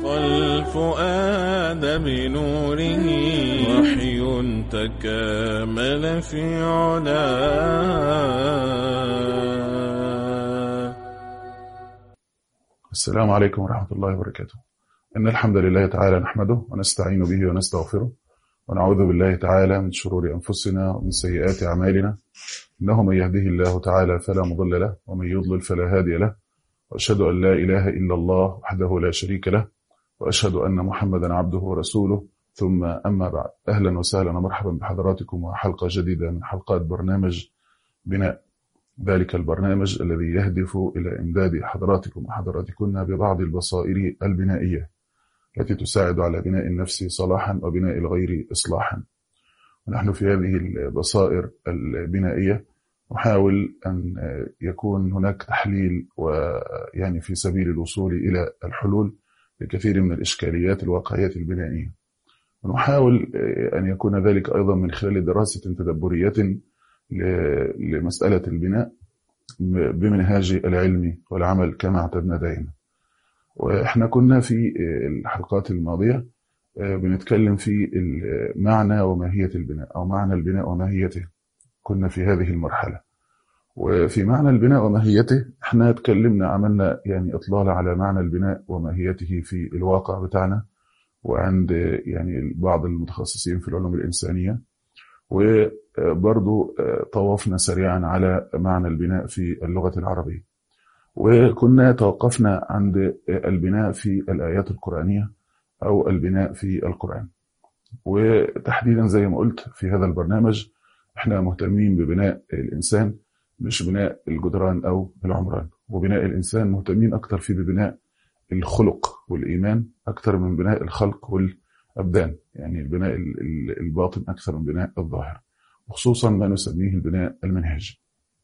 والفؤاد بنوره وحي تكامل في علاه السلام عليكم ورحمة الله وبركاته إن الحمد لله تعالى نحمده ونستعين به ونستغفره ونعوذ بالله تعالى من شرور أنفسنا ومن سيئات أعمالنا إنه من يهده الله تعالى فلا مضل له ومن يضلل فلا هادي له وأشهد أن لا إله إلا الله وحده لا شريك له وأشهد أن محمدا عبده ورسوله ثم أما بعد أهلا وسهلا ومرحبا بحضراتكم وحلقة جديدة من حلقات برنامج بناء ذلك البرنامج الذي يهدف إلى إمداد حضراتكم وحضراتكن ببعض البصائر البنائية التي تساعد على بناء النفس صلاحا وبناء الغير إصلاحا ونحن في هذه البصائر البنائية نحاول أن يكون هناك تحليل ويعني في سبيل الوصول إلى الحلول لكثير من الإشكاليات الواقعية البنائية ونحاول أن يكون ذلك أيضا من خلال دراسة تدبرية لمسألة البناء بمنهاج العلم والعمل كما اعتدنا دائما واحنا كنا في الحلقات الماضية بنتكلم في معنى وماهية البناء أو معنى البناء وماهيته كنا في هذه المرحلة وفي معنى البناء وماهيته احنا اتكلمنا عملنا يعني إطلالة على معنى البناء وماهيته في الواقع بتاعنا وعند يعني بعض المتخصصين في العلوم الإنسانية وبرضو طوفنا سريعا على معنى البناء في اللغة العربية وكنا توقفنا عند البناء في الآيات القرآنية أو البناء في القرآن وتحديدا زي ما قلت في هذا البرنامج احنا مهتمين ببناء الإنسان مش بناء الجدران أو العمران وبناء الإنسان مهتمين أكتر في ببناء الخلق والإيمان أكتر من بناء الخلق والأبدان يعني البناء الباطن أكثر من بناء الظاهر وخصوصا ما نسميه البناء المنهجي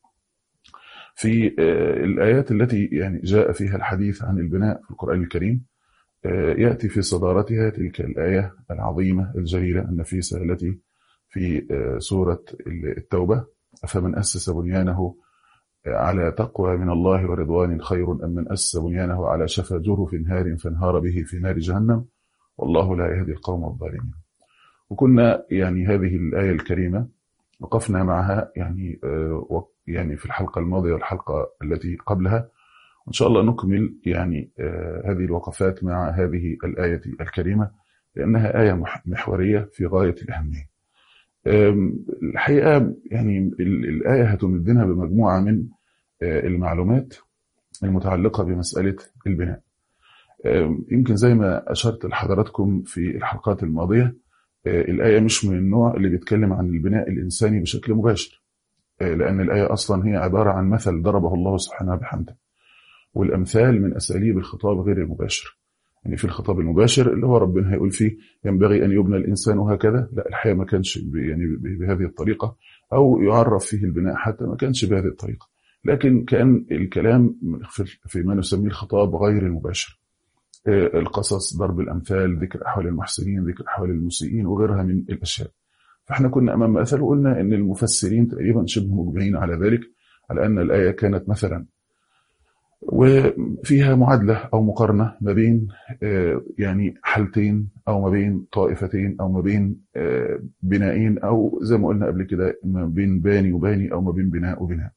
في الآيات التي يعني جاء فيها الحديث عن البناء في القرآن الكريم يأتي في صدارتها تلك الآية العظيمة الجليلة النفيسة التي في سورة التوبة أفمن أسس بنيانه على تقوى من الله ورضوان خير أم من أسس بنيانه على شفا جرف نهار فانهار به في نار جهنم والله لا يهدي القوم الظالمين وكنا يعني هذه الآية الكريمة وقفنا معها يعني يعني في الحلقة الماضية والحلقة التي قبلها وإن شاء الله نكمل يعني هذه الوقفات مع هذه الآية الكريمة لأنها آية محورية في غاية الأهمية الحقيقة يعني الآية هتمدنا بمجموعة من المعلومات المتعلقة بمسألة البناء يمكن زي ما أشرت لحضراتكم في الحلقات الماضية الآية مش من النوع اللي بيتكلم عن البناء الإنساني بشكل مباشر لأن الآية أصلا هي عبارة عن مثل ضربه الله سبحانه بحمده والأمثال من أساليب الخطاب غير المباشر يعني في الخطاب المباشر اللي هو ربنا هيقول فيه ينبغي أن يبنى الإنسان هكذا لا الحقيقة ما كانش يعني بهذه الطريقة أو يعرف فيه البناء حتى ما كانش بهذه الطريقة لكن كان الكلام في ما نسميه الخطاب غير المباشر القصص ضرب الأمثال ذكر أحوال المحسنين ذكر أحوال المسيئين وغيرها من الأشياء فاحنا كنا أمام مثل وقلنا أن المفسرين تقريبا شبه مجمعين على ذلك على أن الآية كانت مثلا وفيها معادلة أو مقارنة ما بين يعني حالتين أو ما بين طائفتين أو ما بين بنائين أو زي ما قلنا قبل كده ما بين باني وباني أو ما بين بناء وبناء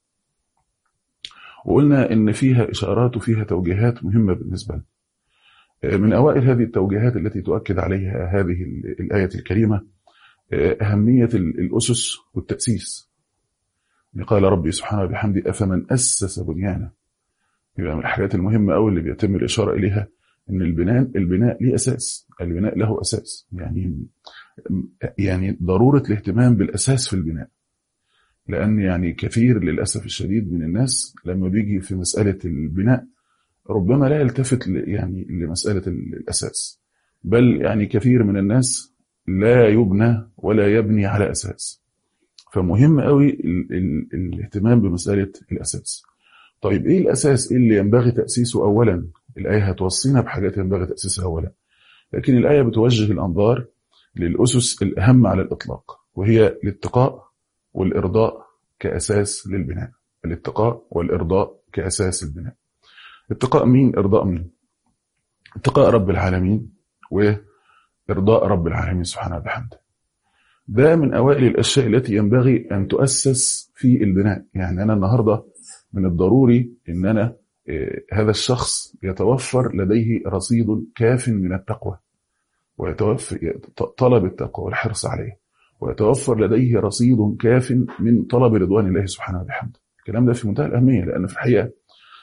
وقلنا إن فيها إشارات وفيها توجيهات مهمة بالنسبة لنا من أوائل هذه التوجيهات التي تؤكد عليها هذه الآية الكريمة أهمية الأسس والتأسيس قال ربي سبحانه بحمده أفمن أسس بنيانه يبقى من الحاجات المهمة أوي اللي بيتم الإشارة إليها إن البناء البناء ليه أساس البناء له أساس يعني يعني ضرورة الاهتمام بالأساس في البناء لأن يعني كثير للأسف الشديد من الناس لما بيجي في مسألة البناء ربما لا يلتفت يعني لمسألة الأساس بل يعني كثير من الناس لا يبنى ولا يبني على أساس فمهم قوي ال ال الاهتمام بمسألة الأساس طيب إيه الأساس إيه اللي ينبغي تأسيسه أولا الآية هتوصينا بحاجات ينبغي تأسيسها أولا لكن الآية بتوجه الأنظار للأسس الأهم على الإطلاق وهي الاتقاء والإرضاء كأساس للبناء الاتقاء والإرضاء كأساس البناء اتقاء مين إرضاء مين اتقاء رب العالمين وإرضاء رب العالمين سبحانه وبحمده ده من أوائل الأشياء التي ينبغي أن تؤسس في البناء يعني أنا النهاردة من الضروري أن أنا هذا الشخص يتوفر لديه رصيد كاف من التقوى ويتوفر طلب التقوى والحرص عليه ويتوفر لديه رصيد كاف من طلب رضوان الله سبحانه وبحمده الكلام ده في منتهى الأهمية لأن في الحقيقة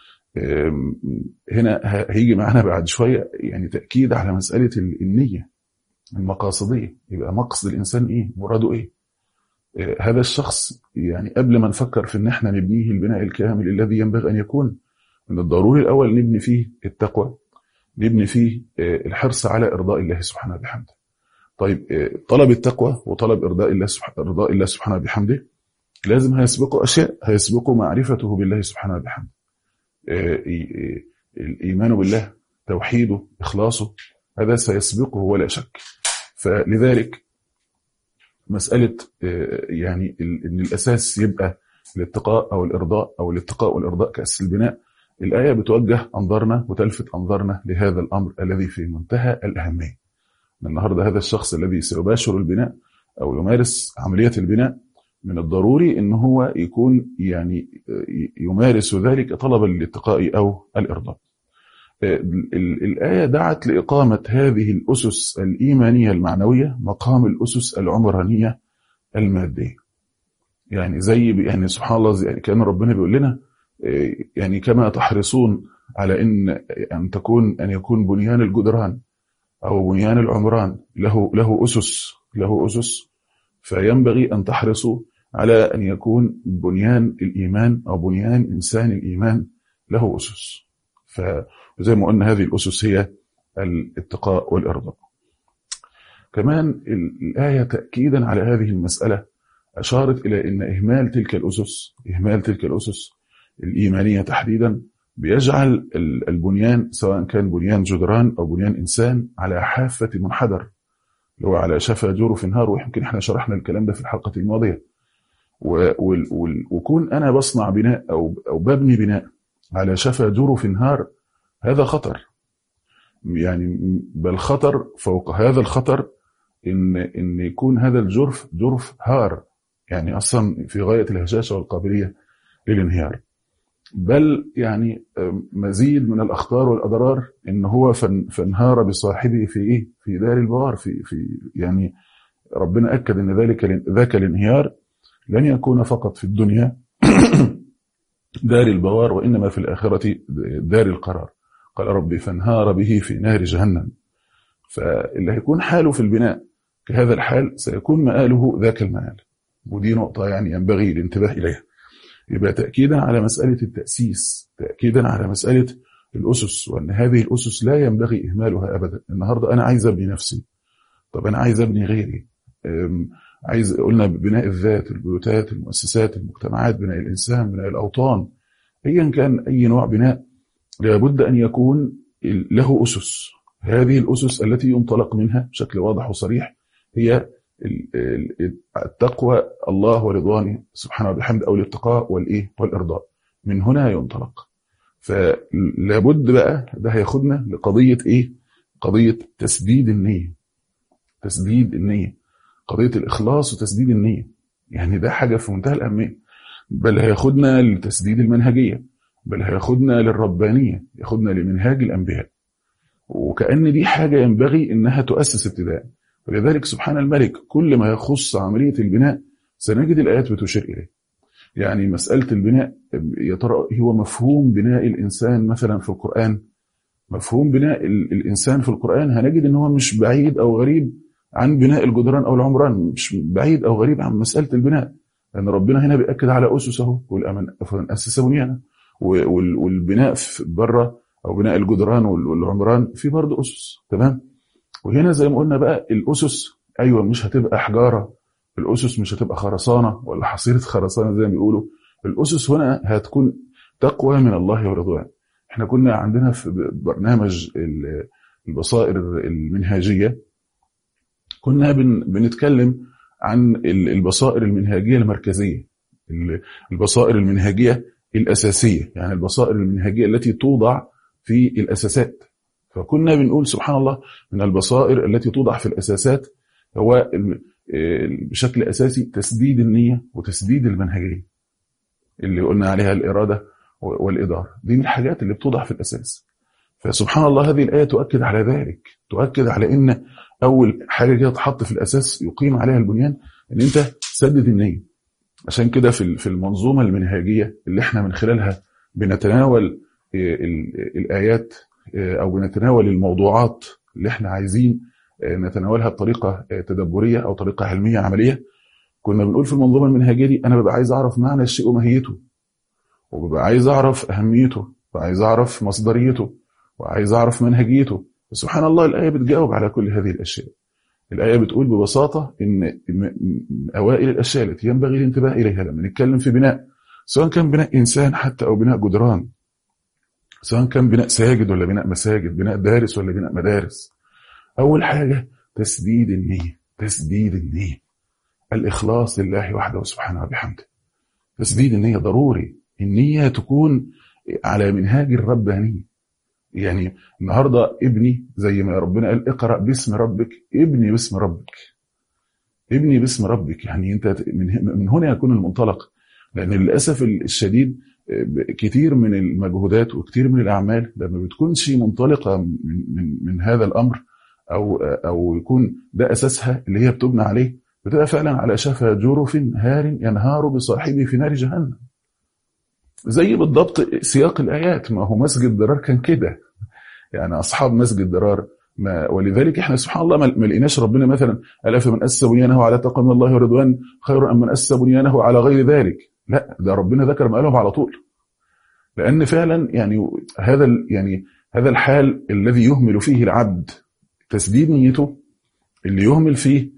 هنا هيجي معنا بعد شوية يعني تأكيد على مسألة النية المقاصدية يبقى مقصد الإنسان إيه مراده إيه هذا الشخص يعني قبل ما نفكر في ان احنا نبنيه البناء الكامل الذي ينبغي ان يكون من الضروري الاول نبني فيه التقوى نبني فيه الحرص على ارضاء الله سبحانه وبحمده طيب طلب التقوى وطلب ارضاء الله سبحانه ارضاء الله سبحانه وبحمده لازم هيسبقوا اشياء هيسبقوا معرفته بالله سبحانه وبحمده الايمان بالله توحيده اخلاصه هذا سيسبقه ولا شك فلذلك مسألة يعني إن الأساس يبقى الاتقاء أو الإرضاء أو الاتقاء والإرضاء كأساس البناء الآية بتوجه أنظارنا وتلفت أنظارنا لهذا الأمر الذي في منتهى الأهمية النهاردة هذا الشخص الذي سيباشر البناء أو يمارس عملية البناء من الضروري أن هو يكون يعني يمارس ذلك طلبا للاتقاء أو الإرضاء الآية دعت لإقامة هذه الأسس الإيمانية المعنوية مقام الأسس العمرانية المادية يعني زي يعني سبحان الله يعني كان ربنا بيقول لنا يعني كما تحرصون على ان ان تكون ان يكون بنيان الجدران او بنيان العمران له له اسس له اسس فينبغي ان تحرصوا على ان يكون بنيان الايمان او بنيان انسان الايمان له اسس فزي ما قلنا هذه الاسس هي الاتقاء والارضاء كمان الايه تاكيدا على هذه المساله اشارت الى ان اهمال تلك الاسس اهمال تلك الاسس الإيمانية تحديدا بيجعل البنيان سواء كان بنيان جدران أو بنيان إنسان على حافة منحدر اللي هو على شفا جرف نهار ويمكن احنا شرحنا الكلام ده في الحلقة الماضية وكون أنا بصنع بناء أو, أو ببني بناء على شفا جرف نهار هذا خطر يعني بل خطر فوق هذا الخطر إن, إن يكون هذا الجرف جرف هار يعني أصلا في غاية الهشاشة والقابلية للانهيار بل يعني مزيد من الاخطار والاضرار ان هو فانهار بصاحبه في ايه؟ في دار البوار في في يعني ربنا اكد ان ذلك ذاك الانهيار لن يكون فقط في الدنيا دار البوار وانما في الاخره دار القرار قال ربي فانهار به في نار جهنم فاللي هيكون حاله في البناء كهذا الحال سيكون مآله ذاك المآل ودي نقطه يعني ينبغي الانتباه اليها يبقى تأكيدا على مسألة التأسيس تأكيدا على مسألة الأسس وأن هذه الأسس لا ينبغي إهمالها أبدا النهاردة أنا عايز أبني نفسي طب أنا عايز أبني غيري عايز قلنا بناء الذات البيوتات المؤسسات المجتمعات بناء الإنسان بناء الأوطان أيا كان أي نوع بناء لابد أن يكون له أسس هذه الأسس التي ينطلق منها بشكل واضح وصريح هي التقوى الله ورضوانه سبحانه وبحمد او الاتقاء والايه والارضاء من هنا ينطلق فلابد بقى ده هياخدنا لقضيه ايه قضيه تسديد النيه تسديد النيه قضيه الاخلاص وتسديد النيه يعني ده حاجه في منتهى الاهميه بل هياخدنا لتسديد المنهجيه بل هياخدنا للربانيه ياخدنا لمنهاج الانبياء وكأن دي حاجة ينبغي إنها تؤسس ابتداء ولذلك سبحان الملك كل ما يخص عملية البناء سنجد الآيات بتشير إليه يعني مسألة البناء يا ترى هو مفهوم بناء الإنسان مثلا في القرآن مفهوم بناء الإنسان في القرآن هنجد إن هو مش بعيد أو غريب عن بناء الجدران أو العمران مش بعيد أو غريب عن مسألة البناء لأن ربنا هنا بيأكد على أسسه والأمن أسس بنيانا والبناء بره أو بناء الجدران والعمران في برضه أسس تمام وهنا زي ما قلنا بقى الأسس أيوة مش هتبقى حجارة الأسس مش هتبقى خرسانة ولا حصيرة خرسانة زي ما بيقولوا الأسس هنا هتكون تقوى من الله ورضوان احنا كنا عندنا في برنامج البصائر المنهاجية كنا بنتكلم عن البصائر المنهاجية المركزية البصائر المنهاجية الأساسية يعني البصائر المنهاجية التي توضع في الأساسات فكنا بنقول سبحان الله من البصائر التي توضع في الأساسات هو بشكل أساسي تسديد النية وتسديد المنهجية اللي قلنا عليها الإرادة والإدارة دي من الحاجات اللي بتوضع في الأساس فسبحان الله هذه الآية تؤكد على ذلك تؤكد على إن أول حاجة كده تحط في الأساس يقيم عليها البنيان إن أنت تسدد النية عشان كده في في المنظومة المنهجية اللي احنا من خلالها بنتناول الآيات أو بنتناول الموضوعات اللي احنا عايزين نتناولها بطريقة تدبرية أو طريقة علمية عملية كنا بنقول في المنظومة المنهجية دي أنا ببقى عايز أعرف معنى الشيء وماهيته وببقى عايز أعرف أهميته وعايز أعرف مصدريته وعايز أعرف منهجيته سبحان الله الآية بتجاوب على كل هذه الأشياء الآية بتقول ببساطة إن من أوائل الأشياء التي ينبغي الانتباه إليها لما نتكلم في بناء سواء كان بناء إنسان حتى أو بناء جدران سواء كان بناء ساجد ولا بناء مساجد بناء دارس ولا بناء مدارس أول حاجة تسديد النية تسديد النية الإخلاص لله وحده سبحانه وبحمده تسديد النية ضروري النية تكون على منهاج الربانية يعني النهاردة ابني زي ما ربنا قال اقرأ باسم ربك ابني باسم ربك ابني باسم ربك يعني انت من هنا يكون المنطلق لأن للأسف الشديد كتير من المجهودات وكتير من الأعمال لما بتكونش منطلقة من, من, من هذا الأمر أو, أو يكون ده أساسها اللي هي بتبنى عليه بتبقى فعلا على شفا جرف هار ينهار بصاحبه في نار جهنم زي بالضبط سياق الآيات ما هو مسجد ضرار كان كده يعني أصحاب مسجد ضرار ما ولذلك احنا سبحان الله ما لقيناش ربنا مثلا ألا فمن أسس بنيانه على تقوى من الله ورضوان خير أم من أسس بنيانه على غير ذلك لا ده ربنا ذكر مقالهم على طول لأن فعلا يعني هذا يعني هذا الحال الذي يهمل فيه العبد تسديد نيته اللي يهمل فيه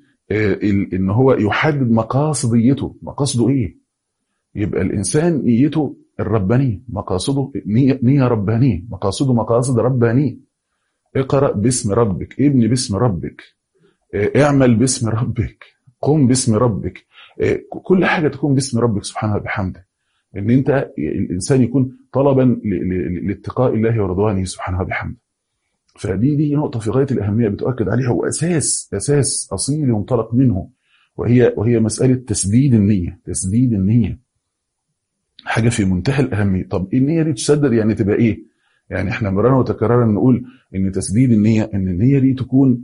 ان هو يحدد مقاصديته مقاصده ايه يبقى الانسان نيته الربانيه مقاصده نية, نية ربانيه مقاصده مقاصد ربانيه اقرا باسم ربك ابني باسم ربك اعمل باسم ربك قم باسم ربك كل حاجه تكون باسم ربك سبحانه وبحمده ان انت الانسان يكون طلبا لاتقاء الله ورضوانه سبحانه وبحمده فدي دي نقطة في غاية الأهمية بتؤكد عليها وأساس أساس أصيل ينطلق منه وهي وهي مسألة تسديد النية تسديد النية حاجة في منتهى الأهمية طب النية دي تسدد يعني تبقى إيه؟ يعني احنا مرارا وتكرارا نقول إن تسديد النية إن النية دي تكون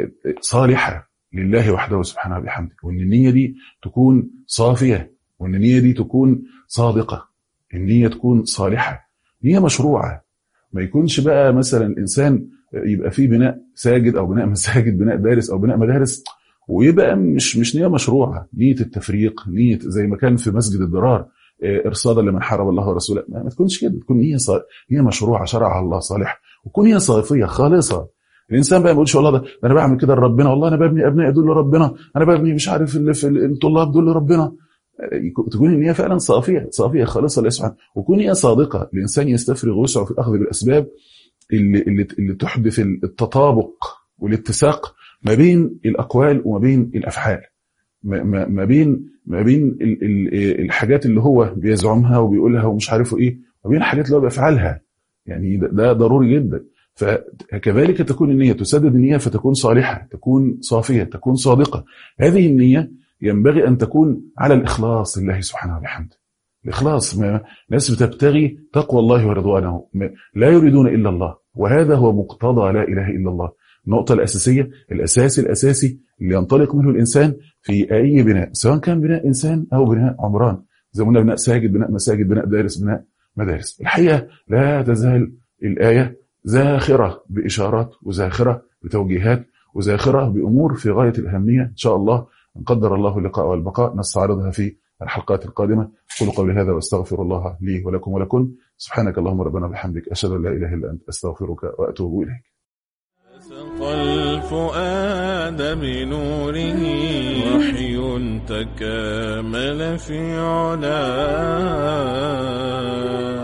صالحة لله وحده سبحانه وبحمده وإن النية دي تكون صافية وإن النية دي تكون صادقة النية تكون صالحة نية مشروعة ما يكونش بقى مثلا الانسان يبقى فيه بناء ساجد او بناء مساجد بناء دارس او بناء مدارس ويبقى مش مش نيه مشروعه نيه التفريق نيه زي ما كان في مسجد الضرار ارصادا لمن حارب الله ورسوله ما, ما تكونش كده تكون نيه نيه مشروعه شرعها الله صالح وتكون نيه صافيه خالصه الانسان بقى ما يقولش والله ده انا بعمل كده لربنا والله انا ببني ابنائي دول لربنا انا ببني مش عارف اللي في الطلاب دول لربنا تكون النية فعلا صافية صافية خالصة لله سبحانه وكون نية صادقة الإنسان يستفرغ وسعه في الأخذ بالأسباب اللي, اللي, اللي تحدث التطابق والاتساق ما بين الأقوال وما بين الأفعال ما, ما بين ما بين ال ال الحاجات اللي هو بيزعمها وبيقولها ومش عارفه ايه وما بين الحاجات اللي هو بيفعلها يعني ده, ده ضروري جدا فكذلك تكون النية تسدد النية فتكون صالحة تكون صافية تكون صادقة هذه النية ينبغي أن تكون على الإخلاص لله سبحانه وبحمده الإخلاص ما ناس بتبتغي تقوى الله ورضوانه لا يريدون إلا الله وهذا هو مقتضى لا إله إلا الله النقطة الأساسية الأساس الأساسي اللي ينطلق منه الإنسان في أي بناء سواء كان بناء إنسان أو بناء عمران زي ما قلنا بناء ساجد بناء مساجد بناء دارس بناء مدارس الحقيقة لا تزال الآية زاخرة بإشارات وزاخرة بتوجيهات وزاخرة بأمور في غاية الأهمية إن شاء الله إن قدر الله اللقاء والبقاء نستعرضها في الحلقات القادمة أقول قولي هذا وأستغفر الله لي ولكم ولكم سبحانك اللهم ربنا وبحمدك أشهد أن لا إله إلا أنت أستغفرك وأتوب إليك سقى الفؤاد بنوره وحي تكامل في علاه